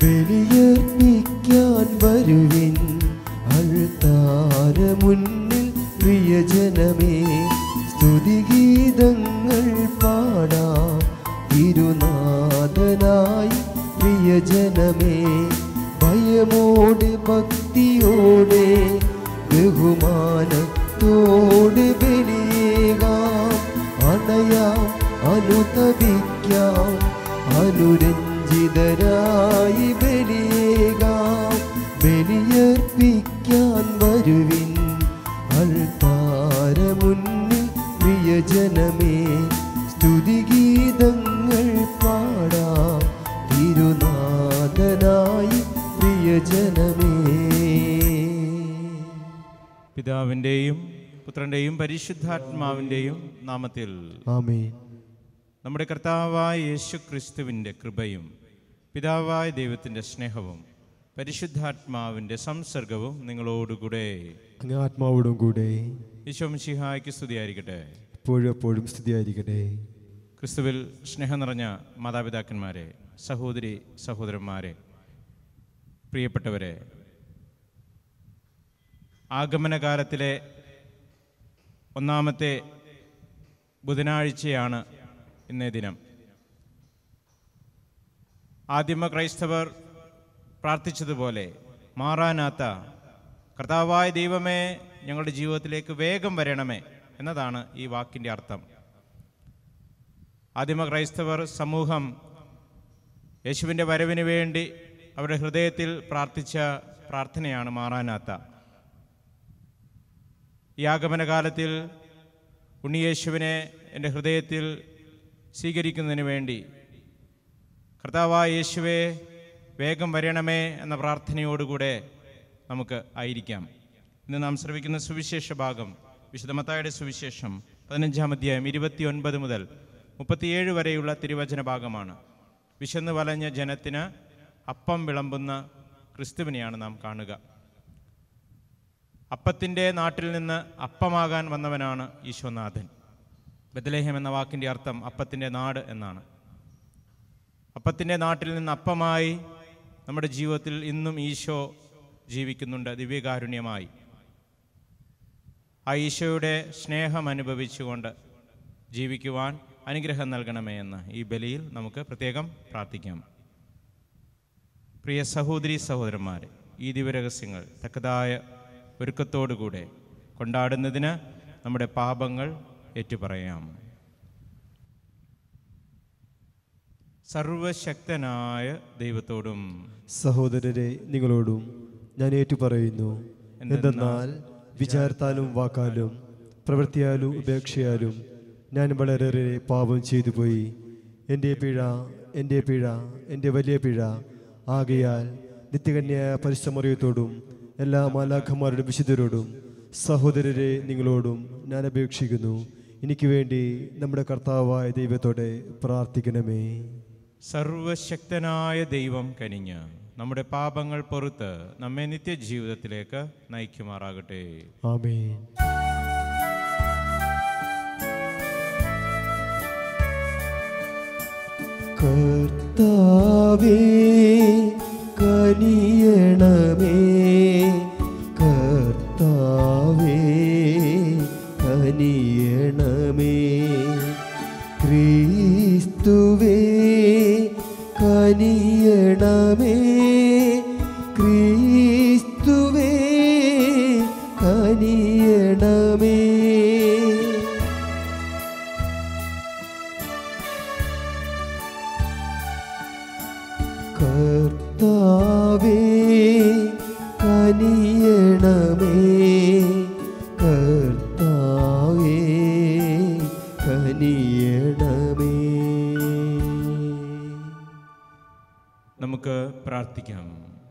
ബലിയർപ്പിക്കാൻ വരുവിൻ അൾത്താര മുന്നിൽ പ്രിയജനമേ സ്തുതിഗീതങ്ങൾ പാടാം തിരുനാഥനായി പ്രിയജനമേ ഭയമോട് ഭക്തിയോടെ ബഹുമാനത്തോട് ബലിയേകാം അണയാം അനുതപിക്കാം അനുരഞ്ജിതരായി ബലിയേകാം ബലിയർപ്പിക്കാൻ വരുവിൻ അൾത്താര മുന്നിൽ പ്രിയജനമേ സ്തുതിഗീതങ്ങൾ പാടാം തിരുനാഥനായി പ്രിയജനമേ പിതാവിൻ്റെയും പുത്രൻ്റെയും പരിശുദ്ധാത്മാവിൻ്റെയും നാമത്തിൽ ആമേൻ നമ്മുടെ കർത്താവായ യേശു ക്രിസ്തുവിൻ്റെ കൃപയും പിതാവായ ദൈവത്തിൻ്റെ സ്നേഹവും പരിശുദ്ധാത്മാവിൻ്റെ സംസർഗവും നിങ്ങളോടുകൂടെ അങ്ങ് ആത്മാവോടും കൂടെ ഈശോമിഷിഹായ്ക്ക് സ്തുതിയായിരിക്കട്ടെ എപ്പോഴും എപ്പോഴും സ്തുതിയായിരിക്കട്ടെ ക്രിസ്തുവിൽ സ്നേഹം നിറഞ്ഞ മാതാപിതാക്കന്മാരെ സഹോദരി സഹോദരന്മാരെ പ്രിയപ്പെട്ടവരെ ആഗമനകാലത്തിലെ ഒന്നാമത്തെ ബുധനാഴ്ചയാണ് ഇന്നേ ദിനം ആദിമ ക്രൈസ്തവർ പ്രാർത്ഥിച്ചതുപോലെ മാറാനാത്ത കർത്താവായ ദൈവമേ ഞങ്ങളുടെ ജീവിതത്തിലേക്ക് വേഗം വരണമേ എന്നതാണ് ഈ വാക്കിൻ്റെ അർത്ഥം ആദിമ ക്രൈസ്തവർ സമൂഹം യേശുവിൻ്റെ വരവിന് വേണ്ടി അവരുടെ ഹൃദയത്തിൽ പ്രാർത്ഥിച്ച പ്രാർത്ഥനയാണ് മാറാനാത്ത ഈ ആഗമനകാലത്തിൽ ഉണ്ണിയേശുവിനെ എൻ്റെ ഹൃദയത്തിൽ സ്വീകരിക്കുന്നതിന് വേണ്ടി കർത്താവായ യേശുവെ വേഗം വരണമേ എന്ന പ്രാർത്ഥനയോടുകൂടെ നമുക്ക് ആയിരിക്കാം ഇന്ന് നാം ശ്രവിക്കുന്ന സുവിശേഷ ഭാഗം വിശുദ്ധമത്തായുടെ സുവിശേഷം പതിനഞ്ചാം അധ്യായം ഇരുപത്തി ഒൻപത് മുതൽ മുപ്പത്തിയേഴ് വരെയുള്ള തിരുവചന ഭാഗമാണ് വിശന്ന് വലഞ്ഞ ജനത്തിന് അപ്പം വിളമ്പുന്ന ക്രിസ്തുവിനെയാണ് നാം കാണുക അപ്പത്തിൻ്റെ നാട്ടിൽ നിന്ന് അപ്പമാകാൻ വന്നവനാണ് ഈശോനാഥൻ ബദലേഹം എന്ന വാക്കിൻ്റെ അർത്ഥം അപ്പത്തിൻ്റെ നാട് എന്നാണ് അപ്പത്തിൻ്റെ നാട്ടിൽ നിന്ന് അപ്പമായി നമ്മുടെ ജീവിതത്തിൽ ഇന്നും ഈശോ ജീവിക്കുന്നുണ്ട് ദിവ്യകാരുണ്യമായി ആ ഈശോയുടെ സ്നേഹം അനുഭവിച്ചുകൊണ്ട് ജീവിക്കുവാൻ അനുഗ്രഹം നൽകണമേ എന്ന് ഈ ബലിയിൽ നമുക്ക് പ്രത്യേകം പ്രാർത്ഥിക്കാം പ്രിയ സഹോദരി സഹോദരന്മാരെ ഈ ദിവ്യരഹസ്യങ്ങൾ തക്കതായ ഒരുക്കത്തോടുകൂടെ കൊണ്ടാടുന്നതിന് നമ്മുടെ പാപങ്ങൾ ഏറ്റുപറയാം സർവശക്തനായ ദൈവത്തോടും സഹോദരരെ നിങ്ങളോടും ഞാൻ ഏറ്റുപറയുന്നു എന്തെന്നാൽ വിചാരത്താലും വാക്കാലും പ്രവൃത്തിയാലും ഉപേക്ഷയാലും ഞാൻ വളരെയേറെ പാപം ചെയ്തു പോയി എൻ്റെ പിഴ എൻ്റെ പിഴ എൻ്റെ വലിയ പിഴ ആകയാൽ നിത്യകന്യായ പരിശ്രമറിയത്തോടും എല്ലാ മാലാഖന്മാരുടെ വിശുദ്ധരോടും സഹോദരരെ നിങ്ങളോടും ഞാൻ അപേക്ഷിക്കുന്നു എനിക്ക് വേണ്ടി നമ്മുടെ കർത്താവായ ദൈവത്തോടെ പ്രാർത്ഥിക്കണമേ സർവശക്തനായ ദൈവം കനിഞ്ഞ് നമ്മുടെ പാപങ്ങൾ പൊറുത്ത് നമ്മെ നിത്യജീവിതത്തിലേക്ക് നയിക്കുമാറാകട്ടെ ആമേൻ കർത്താവേ കനിയണമേ കർത്താവേ കനിയണമേ ക്രിസ്തുവേ കനിയണമേ ക്രിസ്തുവേ കനിയണമേ കർത്താവേ കനിയണമേ കർത്താവേ കനിയണമേ നമുക്ക് പ്രാർത്ഥിക്കാം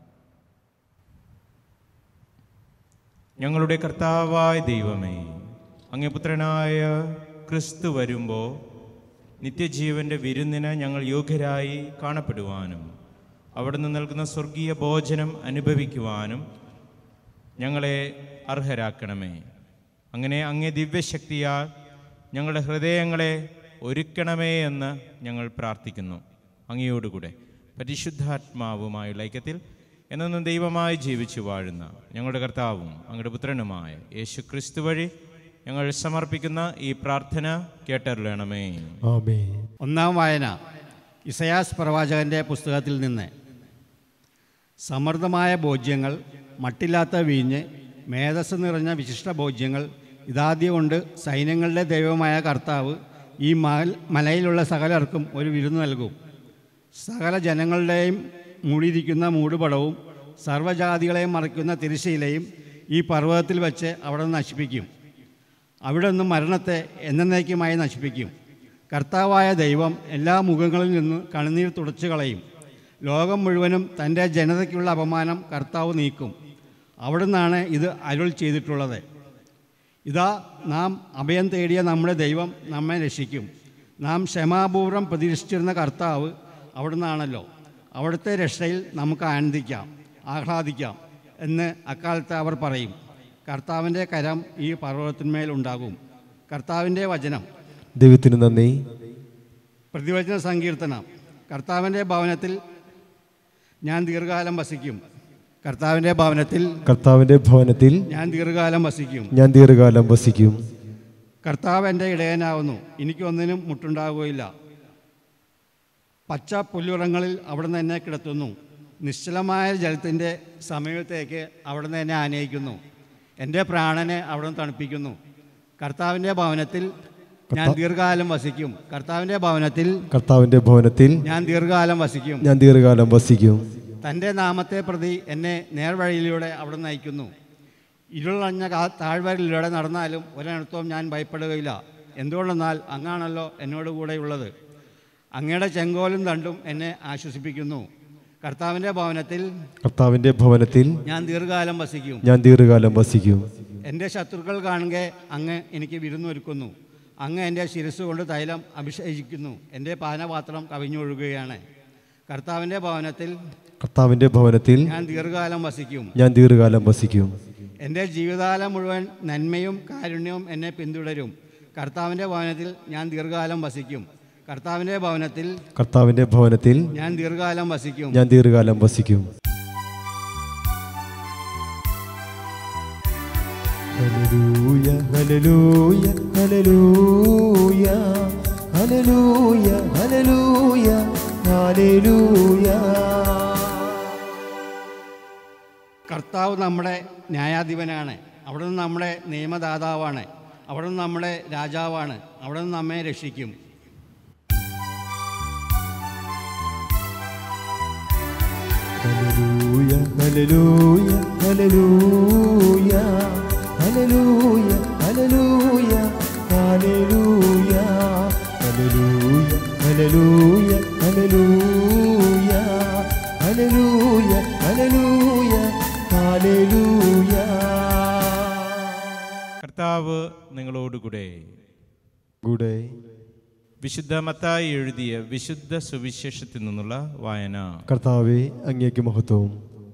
ഞങ്ങളുടെ കർത്താവായ ദൈവമേ അങ്ങേ പുത്രനായ ക്രിസ്തു വരുമ്പോൾ നിത്യജീവന്റെ വിരുന്നിന് ഞങ്ങൾ യോഗ്യരായി കാണപ്പെടുവാനും അവിടുന്ന് നൽകുന്ന സ്വർഗീയ ഭോജനം അനുഭവിക്കുവാനും ഞങ്ങളെ അർഹരാക്കണമേ അങ്ങനെ അങ്ങേ ദിവ്യശക്തിയാൽ ഞങ്ങളുടെ ഹൃദയങ്ങളെ ഒരുക്കണമേ എന്ന് ഞങ്ങൾ പ്രാർത്ഥിക്കുന്നു അങ്ങയോടുകൂടെ പരിശുദ്ധാത്മാവുമായുള്ള ഐക്യത്തിൽ എന്നും ദൈവമായി ജീവിച്ചു വാഴുന്ന ഞങ്ങളുടെ കർത്താവും അങ്ങയുടെ പുത്രനുമായ യേശു ക്രിസ്തു വഴി ഞങ്ങൾ സമർപ്പിക്കുന്ന ഈ പ്രാർത്ഥന കേട്ടറിയണമേ ആമേൻ ഒന്നാം വായന ഇസയാസ് പ്രവാചകൻ്റെ പുസ്തകത്തിൽ നിന്ന് സമൃദ്ധമായ ഭോജ്യങ്ങൾ മട്ടില്ലാത്ത വീഞ്ഞ് മേധസ് നിറഞ്ഞ വിശിഷ്ട ഭോജ്യങ്ങൾ ഇതാദ്യം കൊണ്ട് സൈന്യങ്ങളുടെ ദൈവമായ കർത്താവ് ഈ മൽ മലയിലുള്ള സകലർക്കും ഒരു വിരുന്ന് നൽകും സകല ജനങ്ങളുടെയും മൂടിയിരിക്കുന്ന മൂടുപടവും സർവ്വജാതികളെയും മറയ്ക്കുന്ന തിരശ്ശീലയും ഈ പർവ്വതത്തിൽ വെച്ച് അവിടെ നിന്ന് നശിപ്പിക്കും അവിടെ നിന്നും മരണത്തെ എന്നേക്കുമായി നശിപ്പിക്കും കർത്താവായ ദൈവം എല്ലാ മുഖങ്ങളിൽ നിന്ന് കണ്ണുനീർ തുടച്ചു കളയും ലോകം മുഴുവനും തൻ്റെ ജനതയ്ക്കുള്ള അപമാനം കർത്താവ് നീക്കും അവിടുന്നാണ് ഇത് അരുൾ ചെയ്തിട്ടുള്ളത് ഇതാ നാം അഭയം തേടിയ നമ്മുടെ ദൈവം നമ്മെ രക്ഷിക്കും നാം ക്ഷമാപൂർവം പ്രതീക്ഷിച്ചിരുന്ന കർത്താവ് അവിടുന്നാണല്ലോ അവിടുത്തെ രക്ഷയിൽ നമുക്ക് ആനന്ദിക്കാം ആഹ്ലാദിക്കാം എന്ന് അക്കാലത്ത് അവർ പറയും കർത്താവിൻ്റെ കരം ഈ പർവ്വതത്തിന്മേൽ ഉണ്ടാകും കർത്താവിൻ്റെ വചനം ദൈവത്തിന് നന്ദി പ്രതിവചന സങ്കീർത്തനം കർത്താവിൻ്റെ ഭവനത്തിൽ ഞാൻ ദീർഘകാലം വസിക്കും കർത്താവിൻ്റെ ഭവനത്തിൽ കർത്താവിൻ്റെ ഭവനത്തിൽ ഞാൻ ദീർഘകാലം വസിക്കും ഞാൻ ദീർഘകാലം വസിക്കും കർത്താവ് എൻ്റെ ഇടയനാവുന്നു എനിക്കൊന്നിനും മുട്ടുണ്ടാകുകയില്ല പച്ച പുല്ലുറങ്ങളിൽ അവിടുന്ന് എന്നെ കിടത്തുന്നു നിശ്ചലമായ ജലത്തിൻ്റെ സമീപത്തേക്ക് അവിടുന്ന് എന്നെ ആനയിക്കുന്നു എൻ്റെ പ്രാണനെ അവിടുന്ന് തണുപ്പിക്കുന്നു കർത്താവിൻ്റെ ഭവനത്തിൽ ഞാൻ ദീർഘകാലം വസിക്കും കർത്താവിൻ്റെ ഭവനത്തിൽ കർത്താവിൻ്റെ ഭവനത്തിൽ ഞാൻ ദീർഘകാലം വസിക്കും ഞാൻ ദീർഘകാലം വസിക്കും തൻ്റെ നാമത്തെ പ്രതി എന്നെ നേർവഴിയിലൂടെ അവിടെ നയിക്കുന്നു ഇരുളഞ്ഞ കാ- താഴ്വരയിലൂടെ നടന്നാലും ഒരിടത്തും ഞാൻ ഭയപ്പെടുകയില്ല എന്തുകൊണ്ടെന്നാൽ അങ്ങാണല്ലോ എന്നോട് കൂടെയുള്ളത് അങ്ങയുടെ ചെങ്കോലും തണ്ടും എന്നെ ആശ്വസിപ്പിക്കുന്നു കർത്താവിൻ്റെ ഭവനത്തിൽ കർത്താവിൻ്റെ ഭവനത്തിൽ ഞാൻ ദീർഘകാലം വസിക്കും ഞാൻ ദീർഘകാലം വസിക്കും എൻ്റെ ശത്രുക്കൾ കാണുക അങ്ങ് എനിക്ക് വിരുന്നൊരുക്കുന്നു അങ്ങ് എൻ്റെ ശിരസ് കൊണ്ട് തൈലം അഭിഷേകിക്കുന്നു എൻ്റെ പാനപാത്രം കവിഞ്ഞൊഴുകുകയാണ് കർത്താവിൻ്റെ ഭവനത്തിൽ കർത്താവിൻ്റെ ഭവനത്തിൽ ഞാൻ ദീർഘകാലം വസിക്കും ഞാൻ ദീർഘകാലം വസിക്കും എൻ്റെ ജീവിതകാലം മുഴുവൻ നന്മയും കാരുണ്യവും എന്നെ പിന്തുടരും കർത്താവിൻ്റെ ഭവനത്തിൽ ഞാൻ ദീർഘകാലം വസിക്കും കർത്താവിൻ്റെ ഭവനത്തിൽ കർത്താവിൻ്റെ ഭവനത്തിൽ ഞാൻ ദീർഘകാലം വസിക്കും ഞാൻ ദീർഘകാലം വസിക്കും hallelujah hallelujah hallelujah hallelujah hallelujah hallelujah കർത്താവ് നമ്മുടെ ന്യായാധിപനാണ് അവിടെ നിന്ന് നമ്മുടെ നിയമദാതാവാണ് അവിടെ നിന്ന് നമ്മുടെ രാജാവാണ് അവിടെ നിന്ന് നമ്മെ രക്ഷിക്കും hallelujah hallelujah hallelujah hallelujah hallelujah hallelujah hallelujah hallelujah hallelujah hallelujah hallelujah hallelujah കർത്താവ് നിങ്ങളോടുകൂടെ കൂടെ വിശുദ്ധ മത്തായി എഴുതിയ വിശുദ്ധ സുവിശേഷത്തിൽ നിന്നുള്ള വായന കർത്താവെ അങ്ങേക്ക് മഹത്വം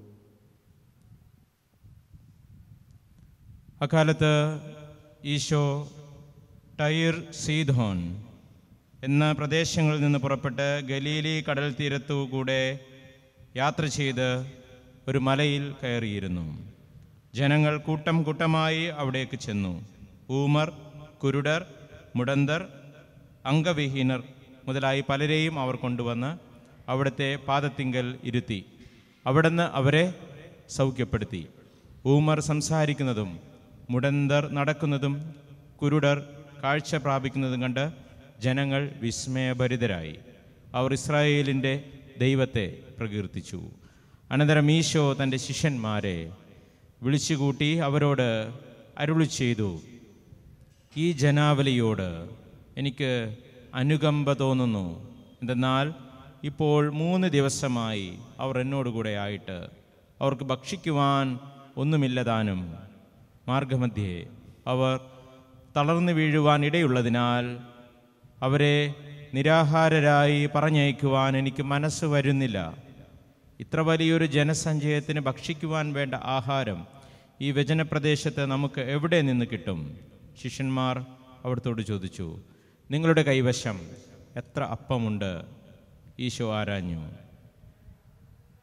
അക്കാലത്ത് ഈശോ ടൈർ സീധോൻ എന്ന പ്രദേശങ്ങളിൽ നിന്ന് പുറപ്പെട്ട് ഗലീലി കടൽ തീരത്തു കൂടെ യാത്ര ചെയ്ത് ഒരു മലയിൽ കയറിയിരുന്നു ജനങ്ങൾ കൂട്ടം കൂട്ടമായി അവിടേക്ക് ചെന്നു ഊമർ കുരുടർ മുടന്തർ അംഗവിഹീനർ മുതലായി പലരെയും അവർ കൊണ്ടുവന്ന് അവിടുത്തെ പാദത്തിങ്കൽ ഇരുത്തി അവിടുന്ന് അവരെ സൗഖ്യപ്പെടുത്തി ഊമർ സംസാരിക്കുന്നതും മുടന്തർ നടക്കുന്നതും കുരുടർ കാഴ്ച പ്രാപിക്കുന്നതും കണ്ട് ജനങ്ങൾ വിസ്മയഭരിതരായി അവർ ഇസ്രായേലിൻ്റെ ദൈവത്തെ പ്രകീർത്തിച്ചു അനന്തരം ഈശോ തൻ്റെ ശിഷ്യന്മാരെ വിളിച്ചുകൂട്ടി അവരോട് അരുളി ചെയ്തു ഈ ജനാവലിയോട് എനിക്ക് അനുകമ്പ തോന്നുന്നു എന്തെന്നാൽ ഇപ്പോൾ മൂന്ന് ദിവസമായി അവർ എന്നോട് കൂടെ ആയിട്ട് അവർക്ക് ഭക്ഷിക്കുവാൻ ഒന്നുമില്ലതാനും മാർഗമധ്യേ അവർ തളർന്നു വീഴുവാൻ ഇടയുള്ളതിനാൽ അവരെ നിരാഹാരരായി പറഞ്ഞയക്കുവാൻ എനിക്ക് മനസ്സ് വരുന്നില്ല ഇത്ര വലിയൊരു ജനസഞ്ചയത്തിന് ഭക്ഷിക്കുവാൻ വേണ്ട ആഹാരം ഈ വ്യജനപ്രദേശത്ത് നമുക്ക് എവിടെ നിന്ന് കിട്ടും ശിഷ്യന്മാർ അവിടുത്തോട് ചോദിച്ചു നിങ്ങളുടെ കൈവശം എത്ര അപ്പമുണ്ട് ഈശോ ആരാഞ്ഞു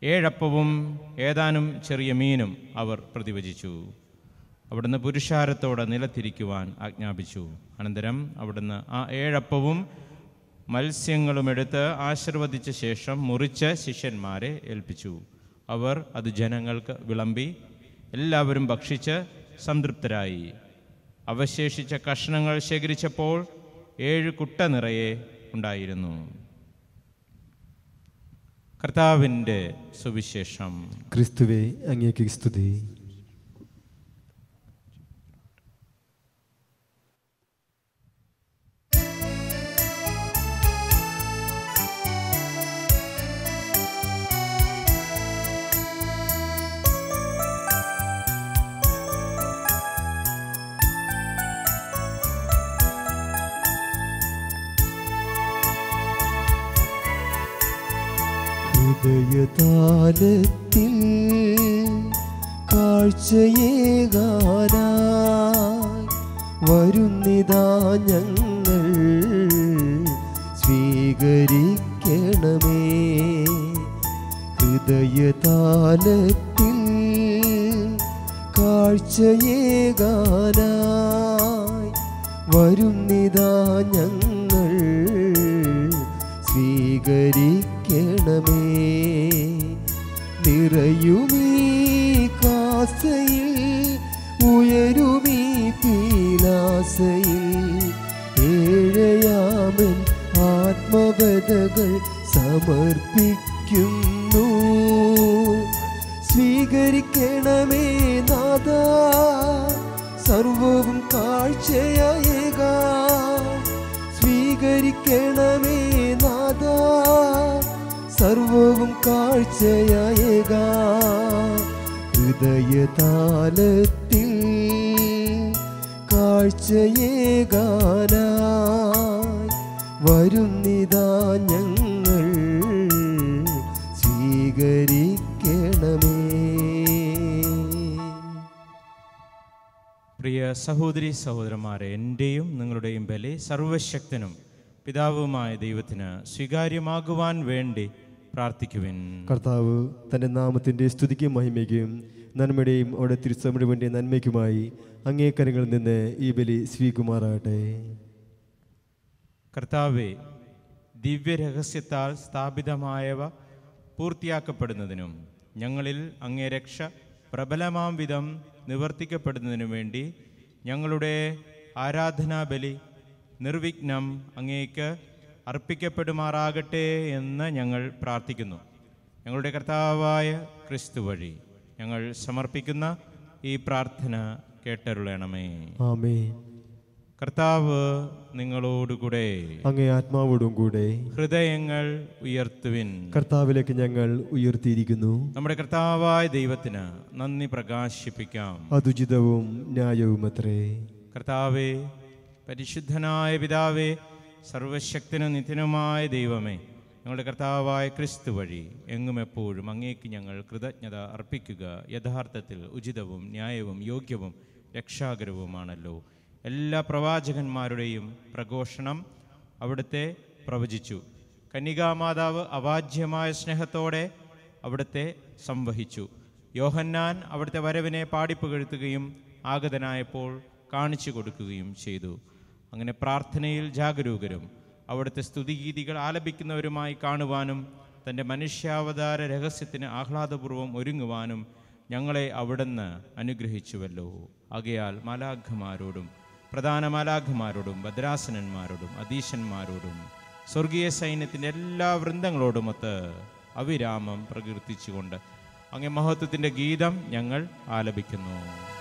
ഏഴപ്പവും ഏതാനും ചെറിയ മീനും അവർ പ്രതിവചിച്ചു അവിടുന്ന് പുരുഷാരത്തോട് നിലത്തിരിക്കുവാൻ ആജ്ഞാപിച്ചു അനന്തരം അവിടുന്ന് ആ ഏഴപ്പവും മത്സ്യങ്ങളും എടുത്ത് ആശീർവദിച്ച ശേഷം മുറിച്ച് ശിഷ്യന്മാരെ ഏൽപ്പിച്ചു അവർ അത് ജനങ്ങൾക്ക് വിളമ്പി എല്ലാവരും ഭക്ഷിച്ച് സംതൃപ്തരായി അവശേഷിച്ച കഷ്ണങ്ങൾ ശേഖരിച്ചപ്പോൾ ഏഴ് കുട്ട നിറയെ ഉണ്ടായിരുന്നു കർത്താവിൻ്റെ സുവിശേഷം ക്രിസ്തുവെ അങ്ങേക്ക് സ്തുതി ഹൃദയതാലത്തിൽ കാഴ്ചയേകാനായി വരുന്നിതാ ഞങ്ങൾ സ്വീകരിക്കണമേ ഹൃദയതാലത്തിൽ കാഴ്ചയേകാനായി വരുന്നിതാ ഞങ്ങൾ സ്വീകരിക്കണമേ നിറയുമീ കാസയിൽ ഉയരുമീ പീലാസയിൽ ഏഴയാമൻ ആത്മകഥകൾ സമർപ്പിക്കുന്നു സ്വീകരിക്കണമേ നാഥ സർവവും കാഴ്ചയേക സ്വീകരിക്കണമേ നാഥ സർവവും കാഴ്ചയേക ഹൃദയതാലത്തിൽ കാഴ്ചയേകാനായി വരുന്നിതാ ഞങ്ങൾ സ്വീകരിക്കണമേ പ്രിയ സഹോദരി സഹോദരന്മാരെ എൻ്റെയും നിങ്ങളുടെയും ബലി സർവശക്തനും പിതാവുമായ ദൈവത്തിന് സ്വീകാര്യമാകുവാൻ വേണ്ടി പ്രാർത്ഥിക്കുവിൻ കർത്താവ് തൻ്റെ നാമത്തിൻ്റെ സ്തുതിക്കും മഹിമയ്ക്കും നന്മയുടെയും അവിടെ തിരുസമുഴുവൻ്റെ നന്മയ്ക്കുമായി അങ്ങേ കരങ്ങളിൽ നിന്ന് ഈ ബലി സ്വീകുമാറാകട്ടെ കർത്താവെ ദിവ്യരഹസ്യത്താൽ സ്ഥാപിതമായവ പൂർത്തിയാക്കപ്പെടുന്നതിനും ഞങ്ങളിൽ അങ്ങേ രക്ഷ പ്രബലമാം വിധം നിവർത്തിക്കപ്പെടുന്നതിനു വേണ്ടി ഞങ്ങളുടെ ആരാധനാബലി നിർവിഘ്നം അങ്ങേക്ക് അർപ്പിക്കപ്പെടുമാറാകട്ടെ എന്ന് ഞങ്ങൾ പ്രാർത്ഥിക്കുന്നു ഞങ്ങളുടെ കർത്താവായ ക്രിസ്തു വഴി ഞങ്ങൾ സമർപ്പിക്കുന്ന ഈ പ്രാർത്ഥന കേട്ടരുളണമേ ആമേ കർത്താവ് നിങ്ങളോടുകൂടെ അങ്ങേ ആത്മാവോടും കൂടെ ഹൃദയങ്ങൾ ഉയർത്തുവിൻ കർത്താവിലേക്ക് ഞങ്ങൾ ഉയർത്തിയിരിക്കുന്നു നമ്മുടെ കർത്താവായ ദൈവത്തിന് നന്ദി പ്രകാശിപ്പിക്കാം അതുചിതവും ന്യായവുമത്രേ കർത്താവേ പരിശുദ്ധനായ പിതാവേ സർവശക്തനും നിത്യനുമായ ദൈവമേ ഞങ്ങളുടെ കർത്താവായ ക്രിസ്തു വഴി എങ്ങും എപ്പോഴും അങ്ങേക്ക് ഞങ്ങൾ കൃതജ്ഞത അർപ്പിക്കുക യഥാർത്ഥത്തിൽ ഉചിതവും ന്യായവും യോഗ്യവും രക്ഷാകരവുമാണല്ലോ എല്ലാ പ്രവാചകന്മാരുടെയും പ്രഘോഷണം അവിടുത്തെ പ്രവചിച്ചു കന്യകാമാതാവ് അവാജ്യമായ സ്നേഹത്തോടെ അവിടുത്തെ സംവഹിച്ചു യോഹന്നാൻ അവിടുത്തെ വരവിനെ പാടിപ്പുകഴ്ത്തുകയും ആഗതനായപ്പോൾ കാണിച്ചു കൊടുക്കുകയും ചെയ്തു അങ്ങനെ പ്രാർത്ഥനയിൽ ജാഗരൂകരും അവിടുത്തെ സ്തുതിഗീതികൾ ആലപിക്കുന്നവരുമായി കാണുവാനും തൻ്റെ മനുഷ്യാവതാര രഹസ്യത്തിന് ആഹ്ലാദപൂർവ്വം ഒരുങ്ങുവാനും ഞങ്ങളെ അവിടുന്ന് അനുഗ്രഹിച്ചുവല്ലോ ആകയാൽ മാലാഖമാരോടും പ്രധാന മാലാഖമാരോടും ഭദ്രാസനന്മാരോടും അധീശന്മാരോടും സ്വർഗീയ സൈന്യത്തിൻ്റെ എല്ലാ വൃന്ദങ്ങളോടുമൊത്ത് അവിരാമം പ്രകീർത്തിച്ചുകൊണ്ട് അങ്ങേ മഹത്വത്തിൻ്റെ ഗീതം ഞങ്ങൾ ആലപിക്കുന്നു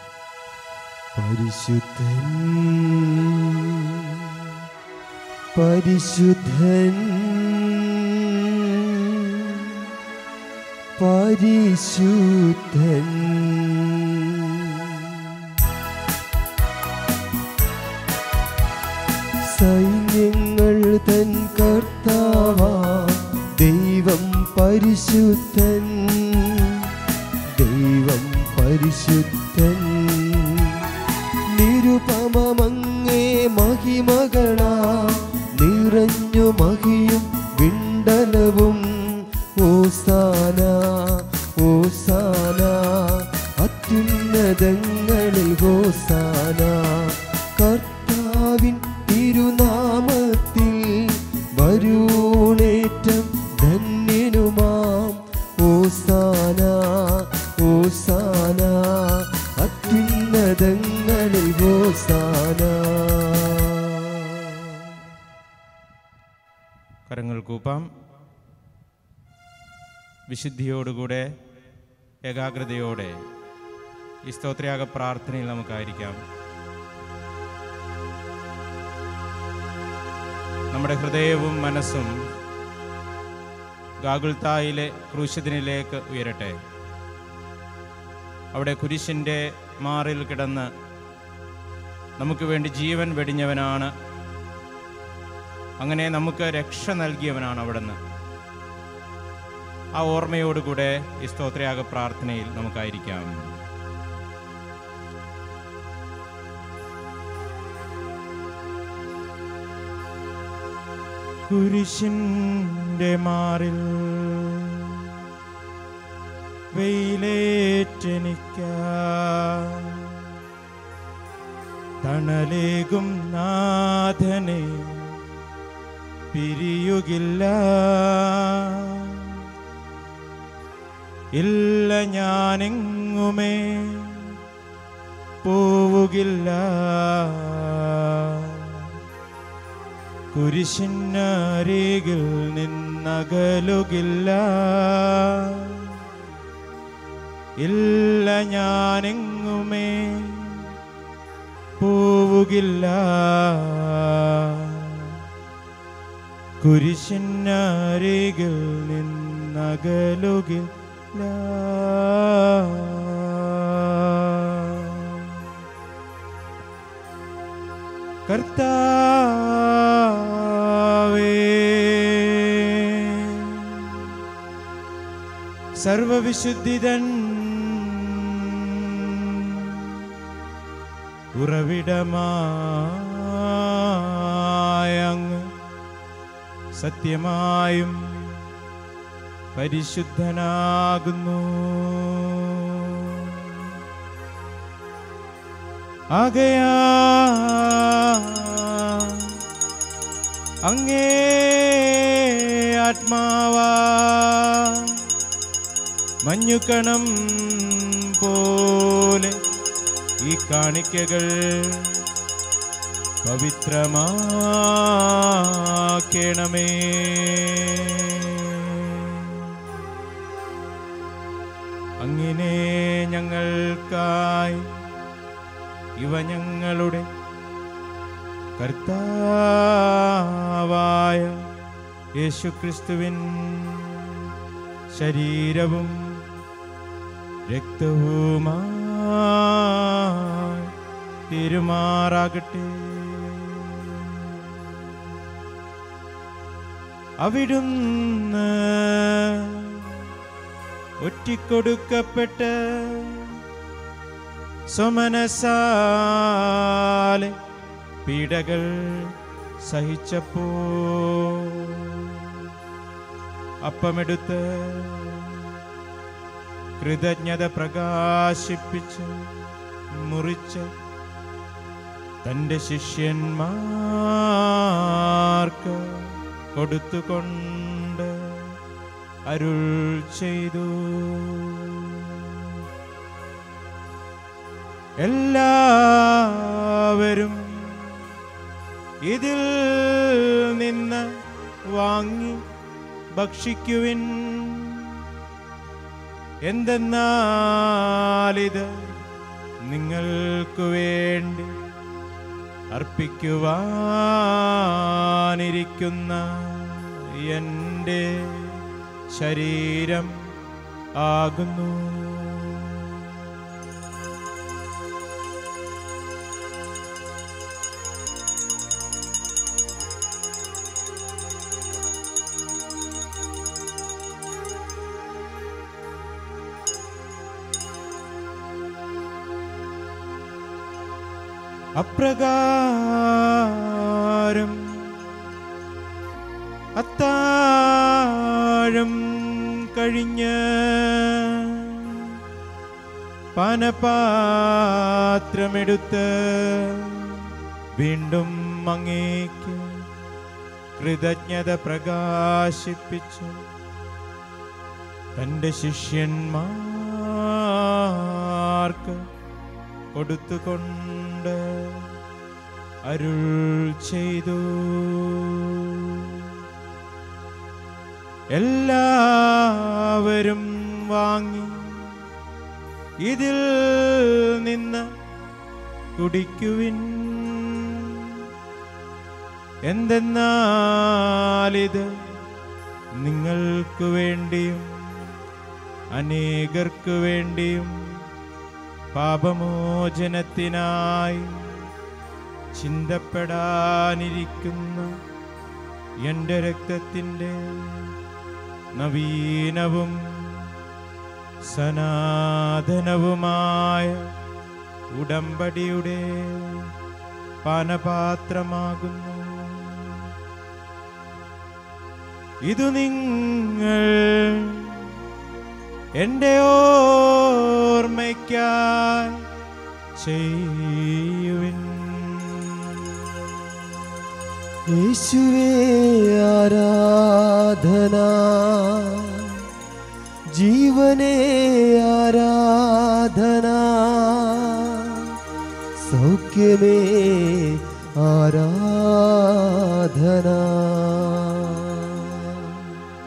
പരിശുദ്ധൻ പരിശുദ്ധൻ പരിശുദ്ധൻ സൈന്യങ്ങൾ തൻ കർത്താവ ദൈവം പരിശുദ്ധൻ ദൈവം പരിശുദ്ധൻ നിരുപമങ്ങേ മഹിമകളാ നിറഞ്ഞു മഹിയും വിണ്ടലവും ഓസാന അത്യുന്നതങ്ങളിൽ ഹോസാന കർത്താവിൻ തിരുനാമത്തിൽ വരൂണേറ്റം ധന്യനുമാം ഓസാന ഓസാന അത്യുന്നതങ്ങളിൽ ഹോസാന കരങ്ങൾ കൂപ്പാം വിശുദ്ധിയോടുകൂടെ ഏകാഗ്രതയോടെ ഈ സ്തോത്രയാഗ പ്രാർത്ഥനയിൽ നമുക്കായിരിക്കാം നമ്മുടെ ഹൃദയവും മനസ്സും ഗാഗുൽത്തായിലെ ക്രൂശിതനിലേക്ക് ഉയരട്ടെ അവിടെ കുരിശിൻ്റെ മാറിൽ കിടന്ന് നമുക്ക് വേണ്ടി ജീവൻ വെടിഞ്ഞവനാണ് അങ്ങനെ നമുക്ക് രക്ഷ നൽകിയവനാണ് അവിടുന്ന് ആ ഓർമ്മയോടുകൂടെ ഈ സ്തോത്രയാഗ പ്രാർത്ഥനയിൽ നമുക്കായിരിക്കാം കുരിശിൻ്റെ മാറിൽ വെയിലേറ്റെനിക്ക തണലേകും നാഥനെ പിരിയുകില്ല ഇല്ല ഞാനെങ്ങുമേ പോവുകില്ല കുരിശിനരികിൽ നിന്നകലുകില്ല ഇല്ല ഞാനെങ്ങുമേ പോവുകില്ല കുരിശിനരികിൽ നിന്നകലുകില്ല കർത്താവേ സർവവിശുദ്ധിതൻ ഉറവിടമായങ്ങ് സത്യമായും പരിശുദ്ധനാകുന്നു ആകയാ അങ്ങേ ആത്മാവാ മഞ്ഞുകണം പോലെ ഈ കാണിക്കകൾ പവിത്രമാക്കണമേ അങ്ങനെ ഞങ്ങൾക്കായി ഇവ ഞങ്ങളുടെ കർത്താവായ യേശുക്രിസ്തുവിൻ ശരീരവും രക്തവുമായി തിരുമാറാകട്ടെ അവിടുന്ന് ഒറ്റിക്കൊടുക്കപ്പെട്ട് സുമനസാലെ പീഡകൾ സഹിച്ചപ്പോ അപ്പമെടുത്ത് കൃതജ്ഞത പ്രകാശിപ്പിച്ച് മുറിച്ച് തൻ്റെ ശിഷ്യന്മാർക്ക് കൊടുത്തുകൊണ്ട് അരുൾ ചെയ്തു എല്ലാവരും ഇതിൽ നിന്ന് വാങ്ങി ഭക്ഷിക്കുവിൻ എന്തെന്നാലിത് നിങ്ങൾക്കു വേണ്ടി അർപ്പിക്കുവാനിരിക്കുന്ന എൻ്റെ ശരീരം ആകുന്നു അപ്രകാരം അത്താഴം കഴിഞ്ഞ് പാനപാത്രമെടുത്ത് വീണ്ടും അങ്ങേക്ക് കൃതജ്ഞത പ്രകാശിപ്പിച്ചു തൻ്റെ ശിഷ്യന്മാർക്ക് കൊടുത്തുകൊണ്ട് അരുൾ ചെയ്തു എല്ലാവരും വാങ്ങി ഇതിൽ നിന്ന് കുടിക്കുവിൻ എന്തെന്നാലിത് നിങ്ങൾക്ക് വേണ്ടിയും അനേകർക്ക് വേണ്ടിയും പാപമോചനത്തിനായി ചിന്തപ്പെടാനിരിക്കുന്ന എൻ്റെ രക്തത്തിൻ്റെ നവീനവും സനാതനവുമായ ഉടമ്പടിയുടെ പാനപാത്രമാകുന്നു ഇതു നിങ്ങൾ എൻ്റെ ഓർമ്മയ്ക്കായി ചെയ്യുവിൻ യേശുവേ ആരാധന ജീവനേ ആരാധന സൗഖ്യമേ ആരാധന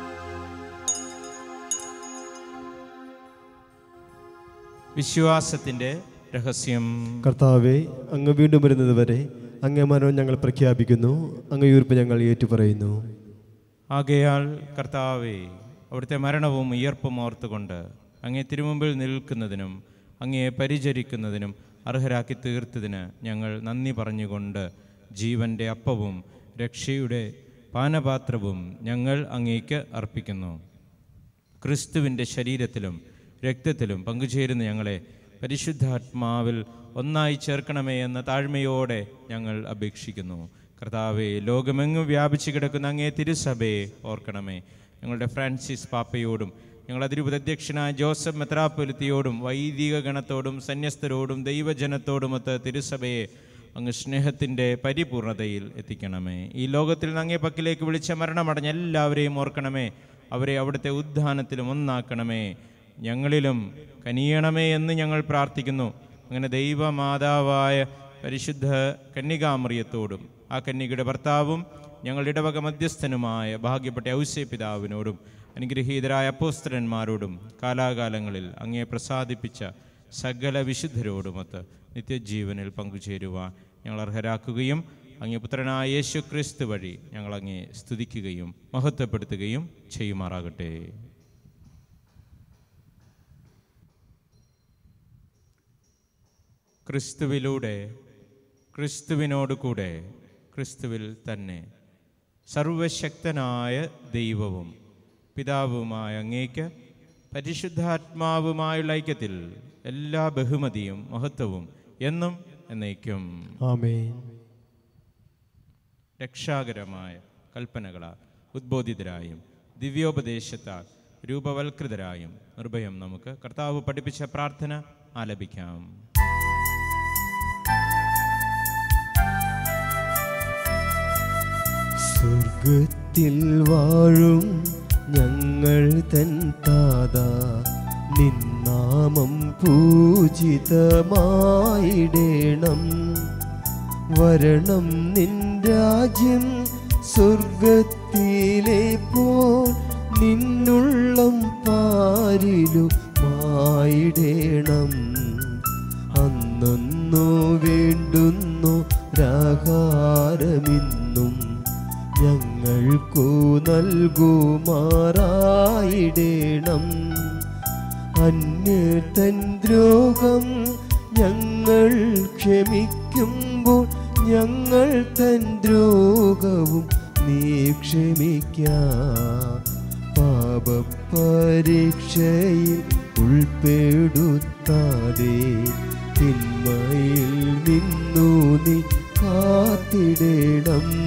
വിശ്വാസത്തിൻ്റെ രഹസ്യം കർത്താവെ അങ്ങ് വീണ്ടും വരുന്നത് വരെ അങ്ങേ മരണം ഞങ്ങൾ പ്രഖ്യാപിക്കുന്നു അങ്ങ് ഉയർപ്പ് ഞങ്ങൾ ഏറ്റുപറയുന്നു ആകയാൽ കർത്താവേ അവിടുത്തെ മരണവും ഉയർപ്പും ഓർത്തുകൊണ്ട് അങ്ങേ തിരുമുമ്പിൽ നിൽക്കുന്നതിനും അങ്ങയെ പരിചരിക്കുന്നതിനും അർഹരാക്കി തീർത്തതിന് ഞങ്ങൾ നന്ദി പറഞ്ഞുകൊണ്ട് ജീവൻ്റെ അപ്പവും രക്ഷയുടെ പാനപാത്രവും ഞങ്ങൾ അങ്ങേക്ക് അർപ്പിക്കുന്നു ക്രിസ്തുവിൻ്റെ ശരീരത്തിലും രക്തത്തിലും പങ്കുചേരുന്ന ഞങ്ങളെ പരിശുദ്ധാത്മാവിൽ ഒന്നായി ചേർക്കണമേ എന്ന താഴ്മയോടെ ഞങ്ങൾ അപേക്ഷിക്കുന്നു കർത്താവെ ലോകമെങ്ങും വ്യാപിച്ചു കിടക്കുന്ന അങ്ങേ തിരുസഭയെ ഓർക്കണമേ ഞങ്ങളുടെ ഫ്രാൻസിസ് പാപ്പയോടും ഞങ്ങളുടെ അതിരൂപതധ്യക്ഷനായ ജോസഫ് മെത്രാപ്പൊലിത്തിയോടും വൈദിക ഗണത്തോടും സന്യസ്തരോടും ദൈവജനത്തോടുമൊത്ത് തിരുസഭയെ അങ്ങ് സ്നേഹത്തിൻ്റെ പരിപൂർണതയിൽ എത്തിക്കണമേ ഈ ലോകത്തിൽ നിന്ന് അങ്ങേ പക്കിലേക്ക് വിളിച്ച മരണമടഞ്ഞ എല്ലാവരെയും ഓർക്കണമേ അവരെ അവിടുത്തെ ഉദ്ധാനത്തിലും ഒന്നാക്കണമേ ഞങ്ങളിലും കനിയണമേ എന്ന് ഞങ്ങൾ പ്രാർത്ഥിക്കുന്നു അങ്ങനെ ദൈവമാതാവായ പരിശുദ്ധ കന്യകാമറിയത്തോടും ആ കന്യകയുടെ ഭർത്താവും ഞങ്ങളുടെ ഇടവക മധ്യസ്ഥനുമായ ഭാഗ്യപ്പെട്ട ഔസ്യ പിതാവിനോടും അനുഗ്രഹീതരായ അപ്പോസ്തരന്മാരോടും കാലാകാലങ്ങളിൽ അങ്ങേ പ്രസാദിപ്പിച്ച സകല വിശുദ്ധരോടുമൊത്ത് നിത്യജീവനിൽ പങ്കുചേരുവാൻ ഞങ്ങൾ അർഹരാക്കുകയും അങ്ങേ പുത്രനായ യേശു ക്രിസ്തു വഴി ഞങ്ങൾ അങ്ങേ സ്തുതിക്കുകയും മഹത്വപ്പെടുത്തുകയും ചെയ്യുമാറാകട്ടെ ക്രിസ്തുവിലൂടെ ക്രിസ്തുവിനോട് കൂടെ ക്രിസ്തുവിൽ തന്നെ സർവശക്തനായ ദൈവവും പിതാവുമായ അങ്ങേക്ക് പരിശുദ്ധാത്മാവുമായുള്ള ഐക്യത്തിൽ എല്ലാ ബഹുമതിയും മഹത്വവും എന്നും എന്നേക്കും ആമേൻ രക്ഷാകരമായ കൽപ്പനകളാൽ ഉദ്ബോധിതരായും ദിവ്യോപദേശത്താൽ രൂപവൽകൃതരായും നിർഭയം നമുക്ക് കർത്താവ് പഠിപ്പിച്ച പ്രാർത്ഥന ആലപിക്കാം സ്വർഗത്തിൽ വാഴും ഞങ്ങൾ തൻ താത നിന്നാമം പൂജിതമായിടേണം വരണം നിൻ രാജ്യം സ്വർഗത്തിലെ പോൽ നിന്നുള്ളം പാരിലുമായിടേണം അന്നു വേണ്ടുന്നു രാഹാരമിന്നും ഞങ്ങൾക്കു നൽകുമാറായിടേണം അന്യതൻ ദ്രോഹം ഞങ്ങൾ ക്ഷമിക്കുമ്പോൾ ഞങ്ങൾ തൻ ദ്രോഹവും നീ ക്ഷമിക്കാം പാപപരീക്ഷയിൽ ഉൾപ്പെടുത്താതെ തിന്മയിൽ നിന്നു നീ കാത്തിടണം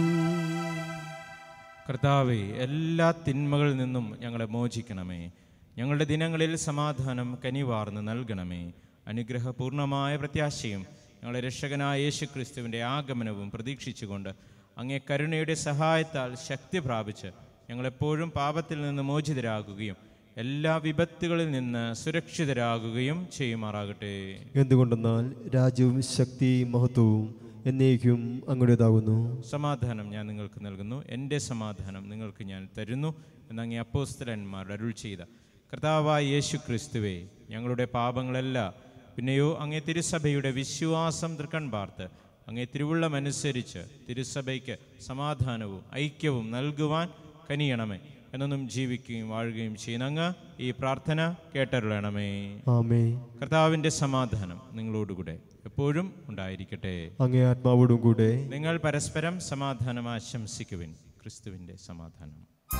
കർത്താവെ എല്ലാ തിന്മകളിൽ നിന്നും ഞങ്ങളെ മോചിക്കണമേ ഞങ്ങളുടെ ദിനങ്ങളിൽ സമാധാനം കനിവാർന്ന് നൽകണമേ അനുഗ്രഹപൂർണമായ പ്രത്യാശയും ഞങ്ങളുടെ രക്ഷകനായ യേശു ക്രിസ്തുവിൻ്റെ ആഗമനവും പ്രതീക്ഷിച്ചുകൊണ്ട് അങ്ങേ കരുണയുടെ സഹായത്താൽ ശക്തി പ്രാപിച്ച് ഞങ്ങളെപ്പോഴും പാപത്തിൽ നിന്ന് മോചിതരാകുകയും എല്ലാ വിപത്തുകളിൽ നിന്ന് സുരക്ഷിതരാകുകയും ചെയ്യുമാറാകട്ടെ എന്തുകൊണ്ടെന്നാൽ രാജ്യവും ശക്തിയും മഹത്വവും എന്നേക്കും അങ്ങയുടേതാകുന്നു സമാധാനം ഞാൻ നിങ്ങൾക്ക് നൽകുന്നു എൻ്റെ സമാധാനം നിങ്ങൾക്ക് ഞാൻ തരുന്നു എന്നങ്ങേ അപ്പോസ്തലന്മാരുടെ അരുൾ ചെയ്ത കർത്താവായ യേശു ക്രിസ്തുവേ ഞങ്ങളുടെ പാപങ്ങളല്ല പിന്നെയോ അങ്ങേ തിരുസഭയുടെ വിശ്വാസം തൃക്കൺ പാർത്ത് അങ്ങേ തിരുവുള്ളമനുസരിച്ച് തിരുസഭയ്ക്ക് സമാധാനവും ഐക്യവും നൽകുവാൻ കനിയണമേ എന്നൊന്നും ജീവിക്കുകയും വാഴുകയും ചെയ്യുന്ന അങ്ങ് ഈ പ്രാർത്ഥന കേട്ടരുളണമേ ആമേ കർത്താവിൻ്റെ സമാധാനം നിങ്ങളോടുകൂടെ എപ്പോഴും ഉണ്ടായിരിക്കട്ടെ അങ്ങേ ആത്മാവോടും കൂടെ നിങ്ങൾ പരസ്പരം സമാധാനം ആശംസിക്കുവിൻ ക്രിസ്തുവിൻ്റെ സമാധാനം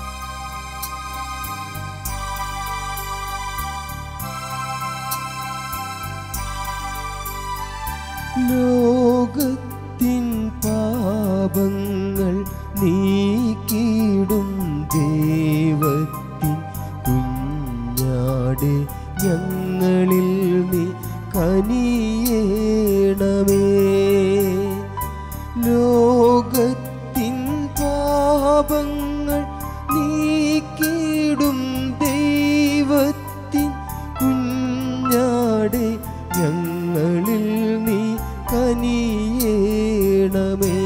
ലോകത്തിൻ പാപങ്ങൾ നീക്കിടും ദൈവത്തിൻ കുഞ്ഞാടെ ഞങ്ങളിൽ നീ കനിയേണമേ ലോകത്തിൻ പാപങ്ങൾ നീക്കിടും ദൈവത്തിൻ കുഞ്ഞാടെ ഞങ്ങളിൽ നീ കനിയേണമേ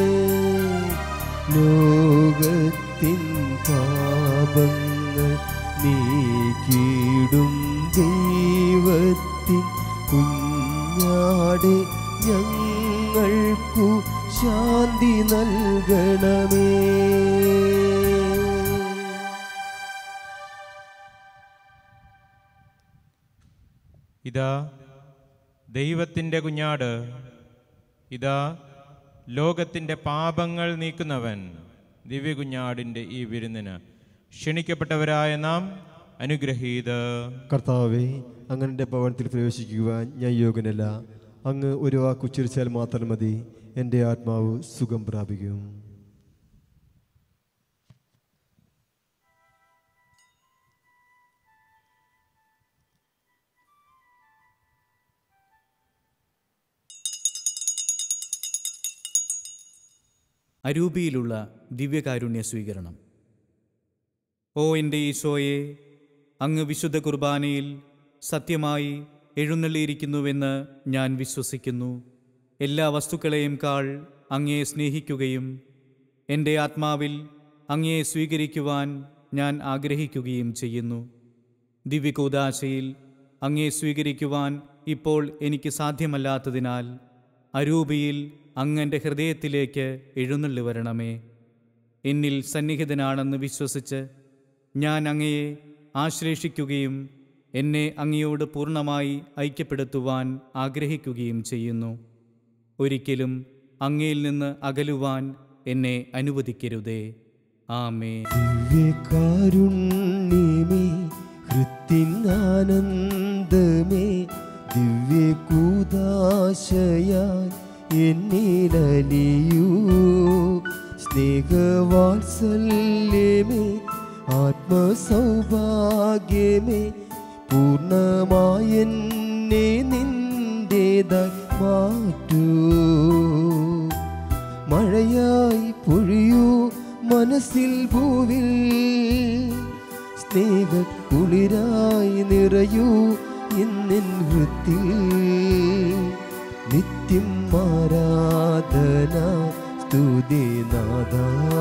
ലോകത്തിൻ പാപങ്ങൾ നീക്കിടും ദൈവത്തിൻ കുഞ്ഞാടെ ഞങ്ങൾക്കു ശാന്തി നൽകണമേ ഇതാ ദൈവത്തിൻ്റെ കുഞ്ഞാട് ഇതാ ലോകത്തിൻ്റെ പാപങ്ങൾ നീക്കുന്നവൻ ദിവ്യകുഞ്ഞാടിൻ്റെ ഈ വിരുന്നിന് ക്ഷണിക്കപ്പെട്ടവരായ നാം അനുഗ്രഹീത കർത്താവെ അങ്ങയുടെ ഭവനത്തിൽ പ്രവേശിക്കുവാൻ ഞാൻ യോഗ്യനല്ല അങ്ങ് ഒരു വാക്ക് ഉച്ചരിച്ചാൽ മാത്രം മതി എൻ്റെ ആത്മാവ് സുഖം പ്രാപിക്കും അരൂപിയിലുള്ള ദിവ്യകാരുണ്യ സ്വീകരണം ഓ എൻ്റെ ഈശോയെ അങ്ങ് വിശുദ്ധ കുർബാനയിൽ സത്യമായി എഴുന്നള്ളിയിരിക്കുന്നുവെന്ന് ഞാൻ വിശ്വസിക്കുന്നു എല്ലാ വസ്തുക്കളെയും കാൾ അങ്ങയെ സ്നേഹിക്കുകയും എൻ്റെ ആത്മാവിൽ അങ്ങയെ സ്വീകരിക്കുവാൻ ഞാൻ ആഗ്രഹിക്കുകയും ചെയ്യുന്നു ദിവ്യകൂദാശയിൽ അങ്ങയെ സ്വീകരിക്കുവാൻ ഇപ്പോൾ എനിക്ക് സാധ്യമല്ലാത്തതിനാൽ അരൂപിയിൽ അങ്ങൻ്റെ ഹൃദയത്തിലേക്ക് എഴുന്നള്ളി വരണമേ എന്നിൽ സന്നിഹിതനാണെന്ന് വിശ്വസിച്ച് ഞാൻ അങ്ങയെ ആശ്ലേഷിക്കുകയും എന്നെ അങ്ങയോട് പൂർണ്ണമായി ഐക്യപ്പെടുത്തുവാൻ ആഗ്രഹിക്കുകയും ചെയ്യുന്നു ഒരിക്കലും അങ്ങയിൽ നിന്ന് അകലുവാൻ എന്നെ അനുവദിക്കരുതേ ആമേ ദിവ്യകാരുണ്യമേ ഹൃത്തിൻ ആനന്ദമേ ദിവ്യകൂദാശയാൽ എന്നിലലിയൂ സ്നേഹവാത്സല്യമേ ആത്മസൗഭാഗ്യമേ പൂർണ്ണമായെന്നെ നിന്റേതായി മാറ്റൂ മഴയായി പൊഴിയൂ മനസ്സിൽ ഭൂവിൽ സ്നേഹക്കുളിരായി നിറയൂ ഇന്നിൻ വൃത്തിൽ നിത്യം ആരാധന സ്തുതിനാഥ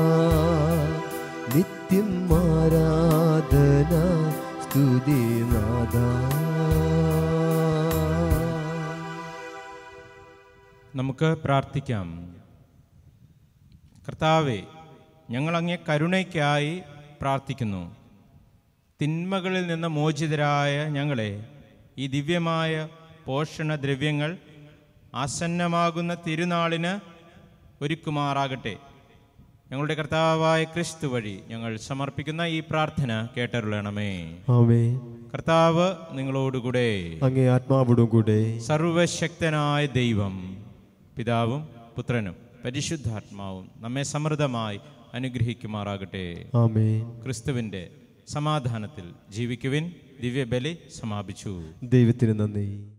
നിത്യം ആരാധന സ്തുതിനാഥ നമുക്ക് പ്രാർത്ഥിക്കാം കർത്താവെ ഞങ്ങൾ അങ്ങേ കരുണയ്ക്കായി പ്രാർത്ഥിക്കുന്നു തിന്മകളിൽ നിന്ന് മോചിതരായ ഞങ്ങളെ ഈ ദിവ്യമായ പോഷണദ്രവ്യങ്ങൾ ആസന്നമാകുന്ന തിരുനാളിന് ഒരുക്കുമാറാകട്ടെ ഞങ്ങളുടെ കർത്താവായ ക്രിസ്തു വഴി ഞങ്ങൾ സമർപ്പിക്കുന്ന ഈ പ്രാർത്ഥന കേട്ടരുളണമേ ആമേ കർത്താവ് നിങ്ങളോടുകൂടെ അങ്ങേ ആത്മാവോടും കൂടെ സർവശക്തനായ ദൈവം പിതാവും പുത്രനും പരിശുദ്ധാത്മാവും നമ്മെ സമൃദ്ധമായി അനുഗ്രഹിക്കുമാറാകട്ടെ ആമേ ക്രിസ്തുവിൻ്റെ സമാധാനത്തിൽ ജീവിക്കുവിൻ ദിവ്യബലി സമാപിച്ചു ദൈവത്തിന് നന്ദി